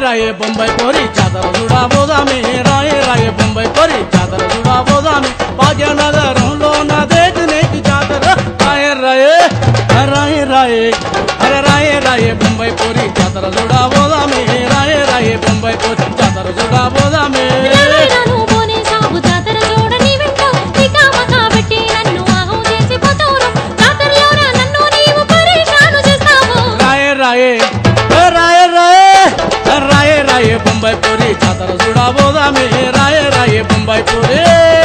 రాయే బొంబాయి పోరి జాతర చూడా పోదామే రాయే రాయే బొంబాయి పోరి జాతర చూడా పోదామే భాగ్యనగరంలో నా దేటి నేటి జాతర రాయే రాయే రాయే రాయే అరే రాయే రాయే బొంబాయి పోరి జాతర చూడా పోదామే రాయే రాయే బొంబాయి పోరి జాతర చూడా పోదామే రాను బోనే సాగు జాతర చూడని వింటావు ఇక మకా పెట్టి నన్ను ఆగం చేసి పోతావురా జాతరలోన నన్ను నీవు పరేషాను చేస్తావు రాయే రాయే ఏ రాయే రాయే ఏ రాయే రాయే బొంబాయి పూరి జాతర చూడా పోదామే రాయే రాయే బొంబాయి పూరి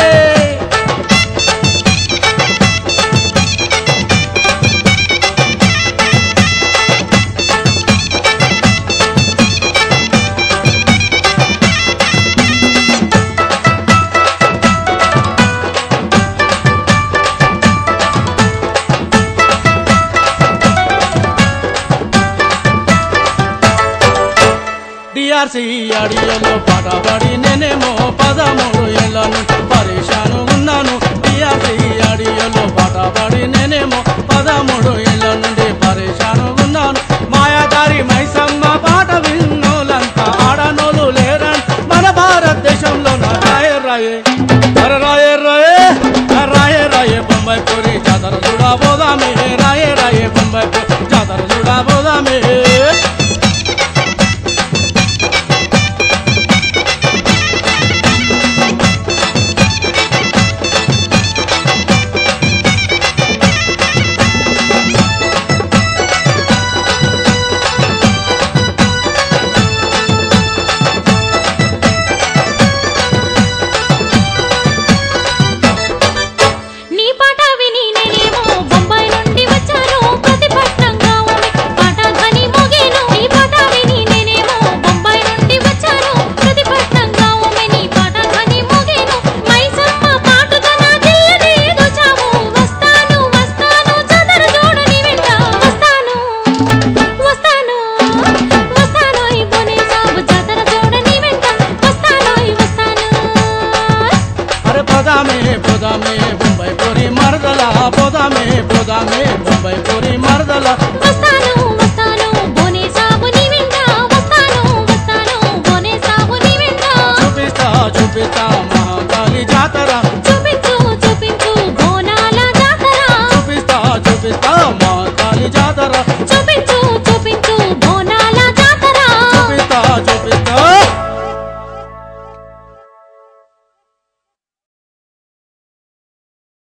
డిఆర్సి అడియలో పాట పాడి నేనేమో పదమూడు ఏళ్ళ నుంచి పరేషాను ఉన్నాను డిఆర్సి అడియలో పాట పాడి నేనేమో పదమూడు ఏళ్ళ నుండి పరేషాను ఉన్నాను మాయాదారి మైసమ్మ పాట విన్నోలంతా ఆడనోలు లేరని మన భారతదేశంలో నా రాయే రాయే అరే రాయే రాయే ఆ రాయే రాయే బొంబాయి పూరి జాతర చూడా పోదామే రాయే రాయే బొంబాయి పూరి జాతర చూడా పోదామే నీ పాట విని నేనేమో బొంబాయి నుండి వచ్చాను ప్రతిపక్షంగా ఉంది పాట ధ్వని మోగేను నీ పాట విని నేనేమో బొంబాయి నుండి వచ్చాను ప్రతిపక్షంగా ఉంది నీ పాట ధ్వని మోగేను మైసమ్మ పాటుగా నా జిల్లని దోచావు వస్తాను వస్తాను చదర చూడని వెంట వస్తాను వస్తాను వస్తాను ఈ బోనే సాగు జాతర చూడని వెంట వస్తాను వస్తాను అరే పోదామే పోదామే బొంబాయి పూరి మరదల పోదామే పోదామే బొంబాయి పూరి మరదల వస్తాను వస్తాను బోనే సాగు నీ వెంట వస్తాను వస్తాను బోనే సాగు నీ వెంట చూపిస్తా చూపిస్తా మహాకాళి జాతర చూపించు చూపించు బోనాల జాతర చూపిస్తా చూపిస్తా మహాకాళి జాతర